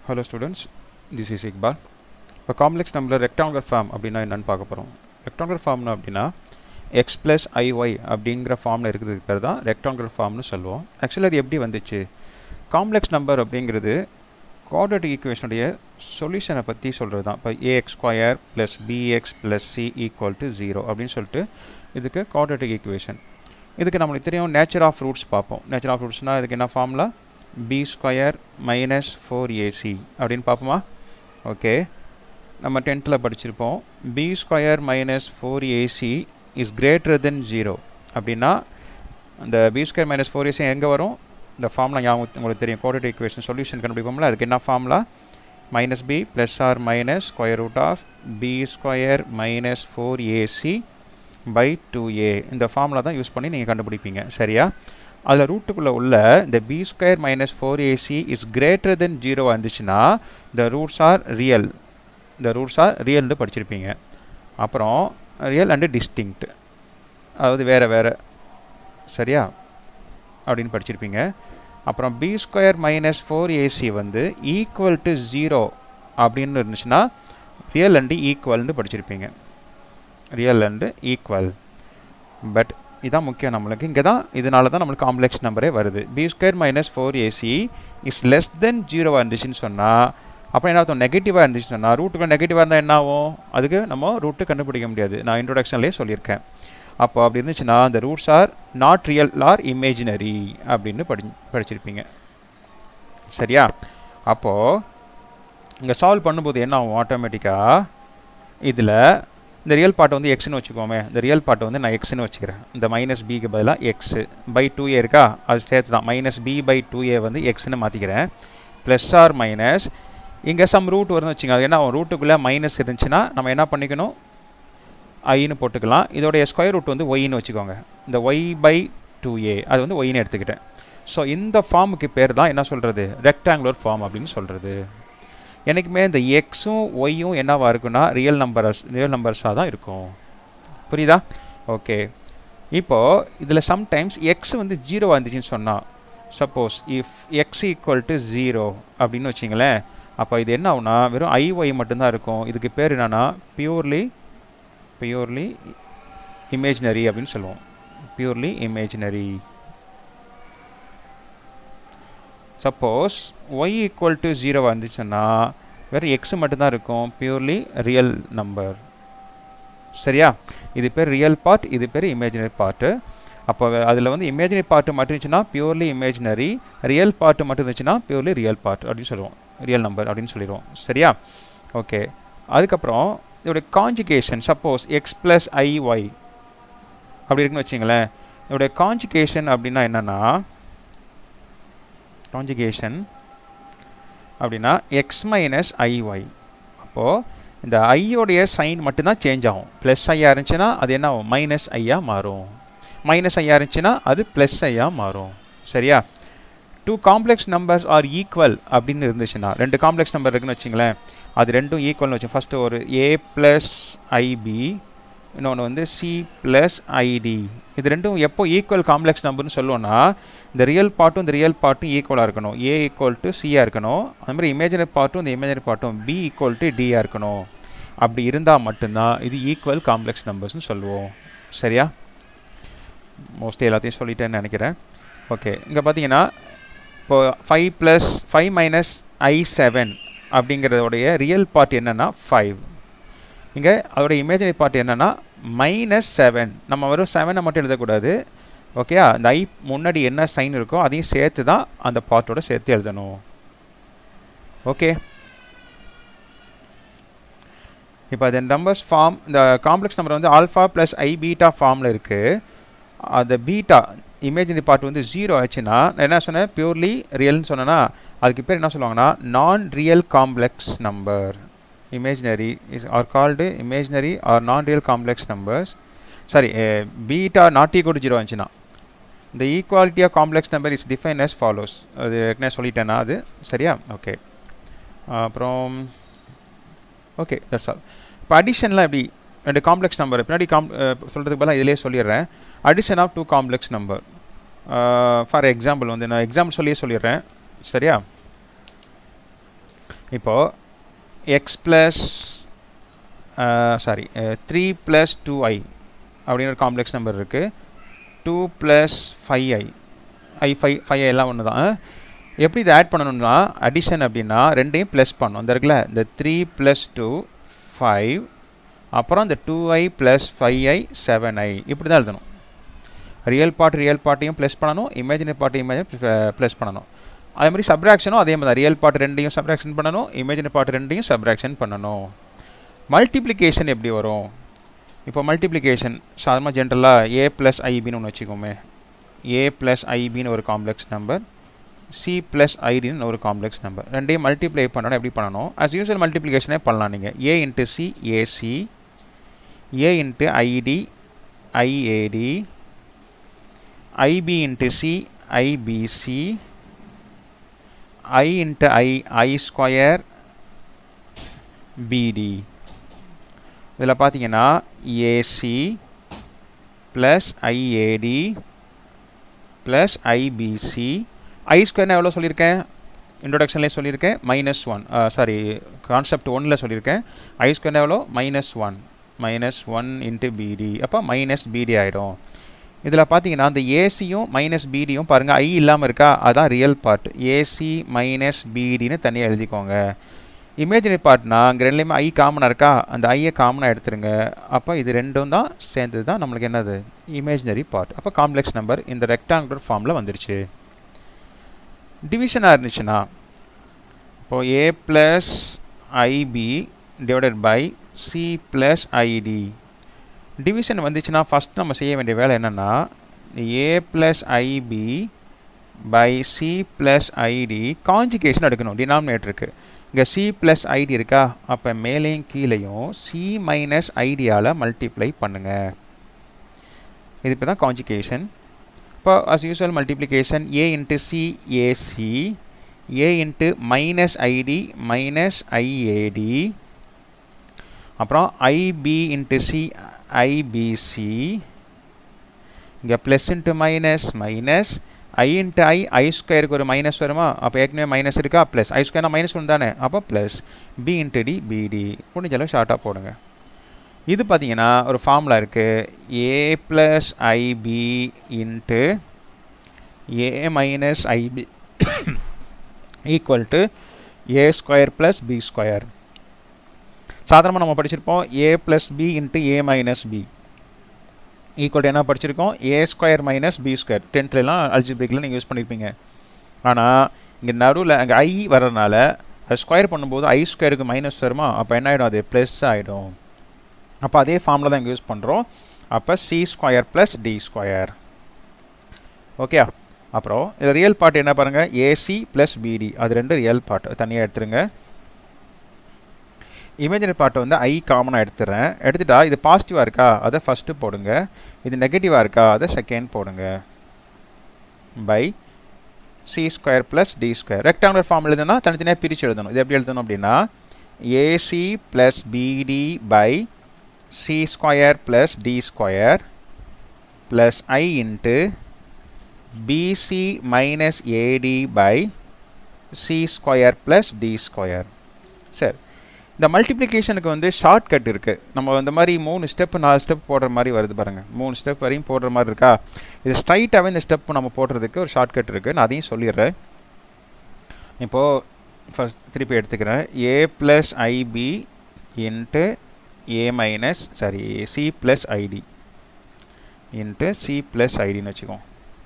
hello students this is Iqbal இப்போ complex நம்பரில் rectangular form அப்படின்னா என்னென்னு பார்க்க போகிறோம் ரெக்டாங்குலர் ஃபார்ம்னு அப்படின்னா எக்ஸ் ப்ளஸ் ஐஒய் அப்படிங்கிற ஃபார்மில் இருக்கிறதுக்கு பேர் தான் ரெக்டாங்குலர் ஃபார்ம்னு சொல்லுவோம் ஆக்சுவலி அது எப்படி வந்துச்சு காம்ப்ளெக்ஸ் நம்பர் அப்படிங்கிறது குவாட்ரேட்டிக் ஈக்குவேஷனுடைய சொல்யூஷனை பற்றி சொல்கிறது தான் இப்போ a x square plus b x plus c equal to zero அப்படின்னு சொல்லிட்டு இதுக்கு குவாட்ரேட்டிக் ஈக்குவேஷன் இதுக்கு நம்மளுக்கு தெரியும் நேச்சர் ஆஃப் ரூட்ஸ் பார்ப்போம் நேச்சர் ஆஃப் ரூட்ஸ்னால் இதுக்கு என்ன formula b square minus four a c அப்படின்னு பார்ப்போமா ஓகே நம்ம டென்த்தில் படிச்சிருப்போம் b square minus four a c is greater than zero அப்படின்னா அந்த b square minus four a c எங்கே வரும் இந்த ஃபார்முலா ஞாபகம் உங்களுக்கு தெரியும் கோடட் ஈக்குவேஷன் சொல்யூஷன் கண்டுபிடிப்போம்ல அதுக்கு என்ன formula minus b plus or minus square root of b square minus four a c by two a இந்த ஃபார்முலா தான் யூஸ் பண்ணி நீங்கள் கண்டுபிடிப்பீங்க சரியா அதில் ரூட்டுக்குள்ளே உள்ள இந்த b square minus four a c is greater than ஜீரோவாக இருந்துச்சுன்னா இந்த ரூட்ஸ் ஆர் ரியல் இந்த ரூட்ஸ் ஆர் ரியல்னு படிச்சிருப்பீங்க அப்புறம் ரியல் அண்டு டிஸ்டிங்க்ட் அதாவது வேறு வேறு சரியா அப்படின்னு படிச்சிருப்பீங்க அப்புறம் b square minus four a c வந்து ஈக்குவல் டு ஜீரோ அப்படின்னு இருந்துச்சுன்னா ரியல் அண்டு ஈக்குவல்னு படிச்சிருப்பீங்க ரியல் அண்டு ஈக்குவல் பட் இதான் முக்கியம் நம்மளுக்கு இங்கே தான் இதனால தான் நம்மளுக்கு காம்ப்ளெக்ஸ் நம்பரே வருது b square minus four a c is less than ஜீரோவாக இருந்துச்சுன்னு சொன்னால் அப்போ என்ன அர்த்தம் நெகட்டிவாக இருந்துச்சுன்னு சொன்னால் ரூட்டுக்கு நெகட்டிவாக இருந்தால் என்ன ஆகும் அதுக்கு நம்ம ரூட்டு கண்டுபிடிக்க முடியாது நான் இன்ட்ரோடக்ஷன்லேயே சொல்லியிருக்கேன் அப்போ அப்படி இருந்துச்சுன்னா அந்த roots are not real are imaginary அப்படின்னு படி படிச்சிருப்பீங்க சரியா அப்போது இங்கே சால்வ் பண்ணும்போது என்ன ஆகும் ஆட்டோமேட்டிக்காக இதில் இந்த ரியல் பார்ட்டை வந்து எக்ஸ்னு வச்சுக்கோமே இந்த ரியல் பார்ட்டை வந்து நான் எக்ஸ்னு வச்சுக்கிறேன் இந்த மைனஸ் பிக்கு பதிலாக எக்ஸு பை டூ ஏ இருக்கா அது சேர்த்து தான் minus b by two a வந்து எக்ஸ்னு மாற்றிக்கிறேன் ப்ளஸ் ஆர் மைனஸ் இங்கே சம் ரூட் வருதுன்னு வச்சுங்க அது என்ன ரூட்டுக்குள்ளே மைனஸ் இருந்துச்சுன்னா நம்ம என்ன பண்ணிக்கணும் ஐன்னு போட்டுக்கலாம் இதோடைய ஸ்கொயர் ரூட் வந்து ஒய்னு வச்சுக்கோங்க இந்த ஒய் பை டூ ஏ அது வந்து ஒய்னு எடுத்துக்கிட்டேன் ஸோ இந்த ஃபார்முக்கு பேர் தான் என்ன சொல்கிறது ரெக்டாங்குலர் ஃபார்ம் அப்படின்னு சொல்கிறது என்றைக்குமே இந்த எக்ஸும் ஒய்யும் என்னவாக இருக்குன்னா ரியல் நம்பர்ஸ் ரியல் நம்பர்ஸாக தான் இருக்கும் புரியுதா ஓகே இப்போது இதில் சம்டைம்ஸ் எக்ஸ் வந்து ஜீரோவாக இருந்துச்சுன்னு சொன்னால் suppose if x equal to zero அப்படின்னு வச்சிங்களேன் அப்போ இது என்ன ஆகுனா வெறும் ஐ ஒய் மட்டும்தான் இருக்கும் இதுக்கு பேர் என்னென்னா பியூர்லி பியூர்லி இமேஜினரி அப்படின்னு சொல்லுவோம் purely imaginary suppose y equal to ஜீரோவாக இருந்துச்சுன்னா வெறும் எக்ஸ் மட்டும்தான் இருக்கும் பியூர்லி ரியல் நம்பர் சரியா இது பேர் ரியல் பார்ட் இது பேர் இமேஜினரி பார்ட்டு அப்போ அதில் வந்து இமேஜினரி பார்ட்டு மட்டும் இருந்துச்சுன்னா பியூர்லி இமேஜினரி ரியல் பார்ட்டு மட்டும் இருந்துச்சுன்னா பியூர்லி ரியல் பார்ட் அப்படின்னு சொல்லுவோம் ரியல் நம்பர் அப்படின்னு சொல்லிடுவோம் சரியா ஓகே அதுக்கப்புறம் இதோடைய conjugation suppose x plus i y அப்படி இருக்குன்னு வச்சிங்களேன் இதோடைய காஞ்சிகேஷன் அப்படின்னா என்னென்னா காஞ்சிகேஷன் அப்படின்னா எக்ஸ் மைனஸ் ஐஒய் அப்போது இந்த ஐயோடைய சைன் மட்டும்தான் சேஞ்ச் ஆகும் ப்ளஸ் ஐயா இருந்துச்சுன்னா அது என்ன ஆகும் மைனஸ் ஐயா மாறும் மைனஸ் ஐயா இருந்துச்சுன்னா அது ப்ளஸ் ஐயா மாறும் சரியா two complex numbers are equal அப்படின்னு இருந்துச்சுன்னா ரெண்டு காம்ப்ளெக்ஸ் நம்பர் இருக்குன்னு வச்சிங்களேன் அது ரெண்டும் ஈக்குவல்னு வச்சு ஃபஸ்ட்டு ஒரு ஏ ப்ளஸ் ஐபி இன்னொன்று வந்து சி ப்ளஸ் ஐடி இது ரெண்டும் எப்போ ஈக்குவல் காம்ப்ளெக்ஸ் நம்பர்னு சொல்லுவோன்னா இந்த ரியல் பார்ட்டும் இந்த ரியல் பார்ட்டும் ஈக்குவலாக இருக்கணும் ஏ ஈக்குவல் டு சியாக இருக்கணும் அது மாதிரி இமேஜினரி பார்ட்டும் இந்த இமேஜினரி பார்ட்டும் பி ஈக்குவல் டு டியாக இருக்கணும் அப்படி இருந்தால் மட்டும்தான் இது ஈக்குவல் காம்ப்ளெக்ஸ் நம்பர்ஸ்னு சொல்லுவோம் சரியா மோஸ்ட்லி எல்லாத்தையும் சொல்லிட்டேன்னு நினைக்கிறேன் ஓகே இங்கே பார்த்தீங்கன்னா இப்போது five plus five minus i seven அப்படிங்கிறதோடைய ரியல் பார்ட் என்னென்னா ஃபைவ் இங்கே அதோடைய இமேஜினரி பார்ட் என்னென்னா மைனஸ் செவன் நம்ம வெறும் செவனை மட்டும் எழுதக்கூடாது ஓகே அந்த ஐ முன்னாடி என்ன சைன் இருக்கோ அதையும் சேர்த்து தான் அந்த பார்ட்டோட சேர்த்து எழுதணும் ஓகே இப்போ அது நம்பர்ஸ் ஃபார்ம் இந்த காம்ப்ளெக்ஸ் நம்பர் வந்து ஆல்ஃபா ப்ளஸ் ஐ பீட்டா ஃபார்மில் இருக்குது அந்த பீட்டா இமேஜினரி பார்ட் வந்து ஜீரோ ஆச்சுன்னா நான் என்ன சொன்னேன் பியூர்லி ரியல்னு சொன்னேன்னா அதுக்கு பேர் என்ன சொல்லுவாங்கன்னா நான் real complex number imaginary is are called imaginary or non-real complex numbers sorry uh, beta not equal to 0 இருந்துச்சுன்னா the equality of complex number is defined as follows அது ஏற்கனவே சொல்லிட்டேன்னா அது சரியா ஓகே அப்புறம் ஓகே தட்ஸ் ஆல் இப்போ அடிஷன்லாம் எப்படி ரெண்டு காம்ப்ளெக்ஸ் நம்பர் பின்னாடி காம் சொல்கிறதுக்கு பதிலாக இதிலே சொல்லிடுறேன் addition of two complex number for example வந்து நான் எக்ஸாம்பிள் சொல்லியே சொல்லிடுறேன் சரியா இப்போது x plus sorry three plus two i அப்படின்னு ஒரு காம்ப்ளெக்ஸ் நம்பர் இருக்குது two plus five i i five five i எல்லாம் ஒன்று தான் எப்படி இதை ஆட் பண்ணணும்னா அடிஷன் அப்படின்னா ரெண்டையும் ப்ளஸ் பண்ணணும் இந்த இருக்குல்ல இந்த த்ரீ ப்ளஸ் டூ ஃபைவ் அப்புறம் இந்த two i plus five i seven i இப்படி தான் எழுதணும் ரியல் பார்ட் ரியல் பார்ட்டையும் ப்ளஸ் பண்ணணும் இமேஜினரி பார்ட் இமேஜினரி ப்ளஸ் பண்ணணும் அதே மாதிரி சப்ராக்ஷனும் அதே மாதிரி தான் ரியல் பார்ட் ரெண்டையும் சப்ராக்ஷன் பண்ணணும் இமேஜினரி பார்ட் ரெண்டையும் சப்ராக்ஷன் பண்ணணும் மல்டிப்ளிகேஷன் எப்படி வரும் இப்போ மல்டிப்ளிகேஷன் சாதாரணமாக ஜென்ரலாக ஏ ப்ளஸ் ஐபின்னு ஒன்று வச்சுக்கோமே ஏ ப்ளஸ் ஐபின்னு ஒரு காம்ப்ளெக்ஸ் நம்பர் சி ப்ளஸ் ஐடின்னு ஒரு காம்ப்ளெக்ஸ் நம்பர் ரெண்டையும் மல்டிப்ளை பண்ணணும் எப்படி பண்ணணும் அஸ் யூஸ்வல் மல்டிப்ளிகேஷனே பண்ணலாம் நீங்கள் a into c a c a into i d i a d i b into c i b c i into i i square b d இதில் பார்த்தீங்கன்னா a c plus i a d plus i b c i ஸ்கொயர்னா எவ்வளோ சொல்லியிருக்கேன் இன்ட்ரொடக்ஷன்லேயே சொல்லியிருக்கேன் மைனஸ் ஒன் சாரி கான்செப்ட் ஒன்னில் சொல்லியிருக்கேன் ஐ ஸ்கொயர்னா எவ்வளோ minus one minus one into b d அப்போ மைனஸ் பிடி ஆகிடும் இதில் பார்த்தீங்கன்னா அந்த ஏசியும் மைனஸ் பிடியும் பாருங்கள் ஐ இல்லாமல் இருக்கா அதான் ரியல் பார்ட் ஏசி மைனஸ் பிடின்னு தனியாக எழுதிக்கோங்க இமேஜினரி பார்ட்னா அங்கே ரெண்டுலேயுமே ஐ காமனாக இருக்கா அந்த ஐயை காமனாக எடுத்துருங்க அப்போ இது ரெண்டும் தான் சேர்ந்தது தான் நம்மளுக்கு என்னது இமேஜினரி பார்ட் அப்போ காம்ப்ளெக்ஸ் நம்பர் இந்த ரெக்டாங்குலர் ஃபார்மில் வந்துருச்சு டிவிஷனாக இருந்துச்சுன்னா இப்போது a plus i b divided by c plus i d division வந்துச்சுன்னா ஃபஸ்ட் நம்ம செய்ய வேண்டிய வேலை என்னென்னா a plus i b by c plus i d conjugation எடுக்கணும் டினாமினேட்டருக்கு இங்கே சி ப்ளஸ் ஐடி இருக்கா அப்போ மேலேயும் கீழேயும் சி மைனஸ் ஐடியால் மல்டிப்ளை பண்ணுங்கள் இது இப்போ தான் காஞ்சிகேஷன் இப்போ as usual multiplication a into c a c a into minus i d minus i a d அப்புறம் ஐபி இன்ட்டு சி ஐபிசி இங்கே plus into minus minus i into i i ஸ்கொயருக்கு ஒரு மைனஸ் வருமா அப்போ ஏற்கனவே மைனஸ் இருக்கா ப்ளஸ் ஐ ஸ்கொயர்னா மைனஸ் ஒன்று தானே அப்போ ப்ளஸ் பி இன்ட்டு டி பிடி முடிஞ்சளவு ஷார்ட்டாக போடுங்க இது பார்த்தீங்கன்னா ஒரு ஃபார்முலா இருக்குது a plus i b into a minus i b equal to a square plus b square சாதாரணமாக நம்ம படிச்சிருப்போம் a plus b into a minus b equal என்ன படிச்சிருக்கோம் a square minus b square டென்த்லலாம் அல்ஜிபிரிக்கில் நீங்கள் யூஸ் பண்ணியிருப்பீங்க ஆனால் இங்கே நடுவில் அங்கே ஐ வர்றதுனால அது ஸ்கொயர் பண்ணும்போது ஐ ஸ்கொயருக்கு மைனஸ் வருமா அப்போ என்ன ஆகிடும் அது ப்ளஸ் ஆகிடும் அப்போ அதே ஃபார்மில் தான் இங்கே யூஸ் பண்ணுறோம் அப்போ c square plus d square okay அப்புறம் இது ரியல் பார்ட் என்ன பாருங்கள் ஏசி ப்ளஸ் பிடி அது ரெண்டு ரியல் பார்ட் தனியாக எடுத்துருங்க இமேஜினரி பார்ட்டை வந்து ஐ காமனாக எடுத்துடுறேன் எடுத்துட்டா இது பாசிட்டிவாக இருக்கா அதை ஃபஸ்ட்டு போடுங்க இது நெகட்டிவாக இருக்கா அதை செகண்ட் போடுங்க by c square plus d square rectangular form எழுதுனா தனித்தனியாக பிரித்து எழுதணும் இது எப்படி எழுதணும் அப்படின்னா a c plus b d by c square plus d square plus i into b c minus a d by c square plus d square சரி இந்த மல்டிப்ளிகேஷனுக்கு வந்து ஷார்ட் கட் இருக்குது நம்ம இந்த மாதிரி மூணு ஸ்டெப் நாலு ஸ்டெப் போடுற மாதிரி வருது பாருங்கள் மூணு ஸ்டெப் வரையும் போடுற மாதிரி இருக்கா இது ஸ்ட்ரைட்டாகவே இந்த ஸ்டெப் நம்ம போடுறதுக்கு ஒரு ஷார்ட் கட் இருக்குது நான் அதையும் சொல்லிடுறேன் இப்போது ஃபஸ்ட் திருப்பி எடுத்துக்கிறேன் a plus i b into a minus sorry c plus i d into c plus ஐடின்னு வச்சுக்கோம்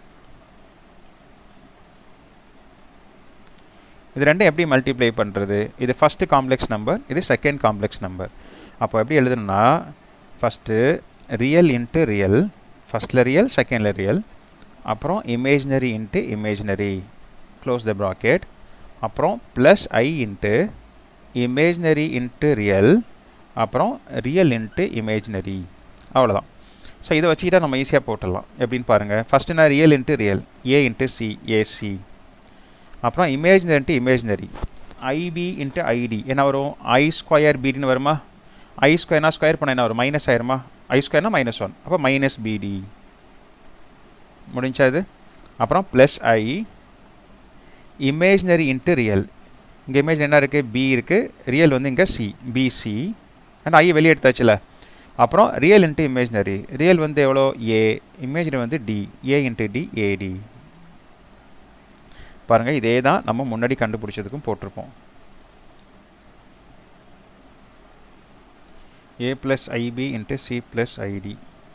இது ரெண்டும் எப்படி மல்டிப்ளை பண்ணுறது இது ஃபஸ்ட்டு காம்ப்ளெக்ஸ் நம்பர் இது செகண்ட் காம்ப்ளெக்ஸ் நம்பர் அப்போ எப்படி எழுதணும்னா ஃபஸ்ட்டு ரியல் இன்ட்டு ரியல் ஃபஸ்ட்டில் ரியல் செகண்டில் ரியல் அப்புறம் imaginary into imaginary close the bracket அப்புறம் plus i into imaginary into real அப்புறம் ரியல் இன்ட்டு இமேஜினரி அவ்வளோதான் ஸோ இதை வச்சுக்கிட்டா நம்ம ஈஸியாக போட்டுடலாம் எப்படின்னு பாருங்கள் ஃபஸ்ட்டு நான் real into real a into c a c அப்புறம் imaginary imaginary i b into i d என்ன வரும் ஐ ஸ்கொயர் பிடின்னு வருமா ஐ ஸ்கொயர்னா ஸ்கொயர் பண்ண என்ன வரும் மைனஸ் ஆயிருமா ஐ ஸ்கொயர்னா மைனஸ் ஒன் அப்போ மைனஸ் பிடி முடிஞ்சது அப்புறம் plus i imaginary into real இங்கே இமேஜ் என்ன இருக்குது பி இருக்குது ரியல் வந்து இங்கே சி பிசி அண்ட் ஐ வெளியே எடுத்தாச்சுல அப்புறம் ரியல் இன்ட்டு இமேஜினரி ரியல் வந்து எவ்வளோ ஏ இமேஜினரி வந்து d a into d a d பாருங்கள் இதே தான் நம்ம முன்னாடி கண்டுபிடிச்சதுக்கும் போட்டிருப்போம் a plus i b into c plus i d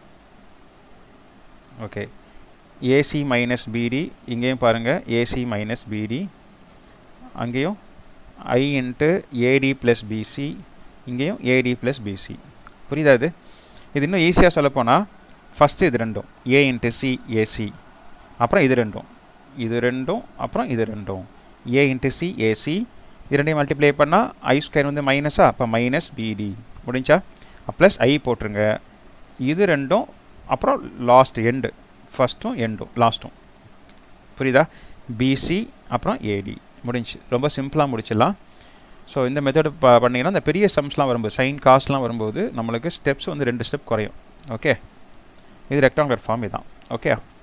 okay a c minus b d இங்கேயும் பாருங்கள் ஏசி மைனஸ் பிடி அங்கேயும் i into a d plus b c இங்கேயும் ஏடி ப்ளஸ் பிசி புரியுதா இது இது இன்னும் ஈஸியாக சொல்லப்போனால் ஃபஸ்ட்டு இது ரெண்டும் ஏ இன்ட்டு சி ஏசி அப்புறம் இது ரெண்டும் இது ரெண்டும் அப்புறம் இது ரெண்டும் ஏ இன்ட்டு சி ஏசி இது ரெண்டையும் மல்டிப்ளை பண்ணால் ஐ ஸ்கொயர் வந்து மைனஸா அப்போ மைனஸ் பிடி முடிஞ்சா ப்ளஸ் ஐ போட்டுருங்க இது ரெண்டும் அப்புறம் லாஸ்ட் எண்டு ஃபஸ்ட்டும் எண்டும் லாஸ்ட்டும் புரியுதா பிசி அப்புறம் ஏடி முடிஞ்சு ரொம்ப சிம்பிளாக முடிச்சிடலாம் ஸோ இந்த மெத்தட் ப பண்ணிங்கன்னா இந்த பெரிய சம்ஸ்லாம் வரும்போது சைன் காஸ்ட்லாம் வரும்போது நம்மளுக்கு ஸ்டெப்ஸ் வந்து ரெண்டு ஸ்டெப் குறையும் ஓகே இது ரெக்டாங்குலர் ஃபார்ம் இதுதான் ஓகே